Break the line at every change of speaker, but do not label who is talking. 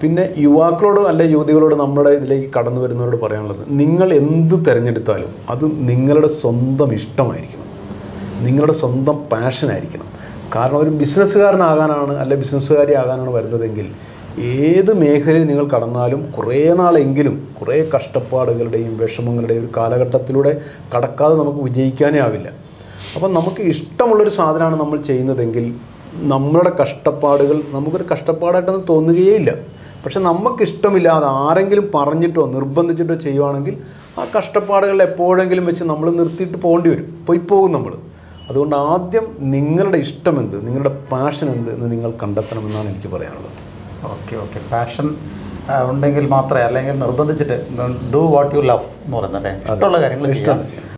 പിന്നെ യുവാക്കളോട് അല്ല യുവതികളോട് നമ്മുടെ ഇതിലേക്ക് കടന്നു വരുന്നവരോട് പറയാനുള്ളത് നിങ്ങൾ എന്ത് തിരഞ്ഞെടുത്താലും അത് നിങ്ങളുടെ സ്വന്തം ഇഷ്ടമായിരിക്കണം നിങ്ങളുടെ സ്വന്തം പാഷനായിരിക്കണം കാരണം ഒരു ബിസിനസ്സുകാരനാകാനാണ് അല്ലെ ബിസിനസ്സുകാരി ആകാനാണ് വരുന്നതെങ്കിൽ ഏത് മേഖലയിൽ നിങ്ങൾ കടന്നാലും കുറേ നാളെങ്കിലും കുറേ കഷ്ടപ്പാടുകളുടെയും വിഷമങ്ങളുടെയും ഒരു കാലഘട്ടത്തിലൂടെ കടക്കാതെ നമുക്ക് വിജയിക്കാനേ ആവില്ല അപ്പം നമുക്ക് ഇഷ്ടമുള്ളൊരു സാധനമാണ് നമ്മൾ ചെയ്യുന്നതെങ്കിൽ നമ്മളുടെ കഷ്ടപ്പാടുകൾ നമുക്കൊരു കഷ്ടപ്പാടായിട്ടൊന്നും തോന്നുകയേ ഇല്ല പക്ഷെ നമുക്ക് ഇഷ്ടമില്ലാതെ ആരെങ്കിലും പറഞ്ഞിട്ടോ നിർബന്ധിച്ചിട്ടോ ചെയ്യുവാണെങ്കിൽ ആ കഷ്ടപ്പാടുകൾ എപ്പോഴെങ്കിലും വെച്ച് നമ്മൾ നിർത്തിയിട്ട് പോകേണ്ടി വരും പോയി പോകും നമ്മൾ അതുകൊണ്ട് ആദ്യം നിങ്ങളുടെ ഇഷ്ടം എന്ത് നിങ്ങളുടെ പാഷൻ എന്ത് എന്ന് നിങ്ങൾ കണ്ടെത്തണമെന്നാണ് എനിക്ക് പറയാനുള്ളത്
ഓക്കെ ഓക്കെ പാഷൻ ഉണ്ടെങ്കിൽ മാത്രമേ അല്ലെങ്കിൽ നിർബന്ധിച്ചിട്ട് ഡു വാട്ട് യു ലവ് എന്ന് പറയുന്നത് അല്ലേ ഇഷ്ടമുള്ള കാര്യങ്ങൾ ചെയ്യാം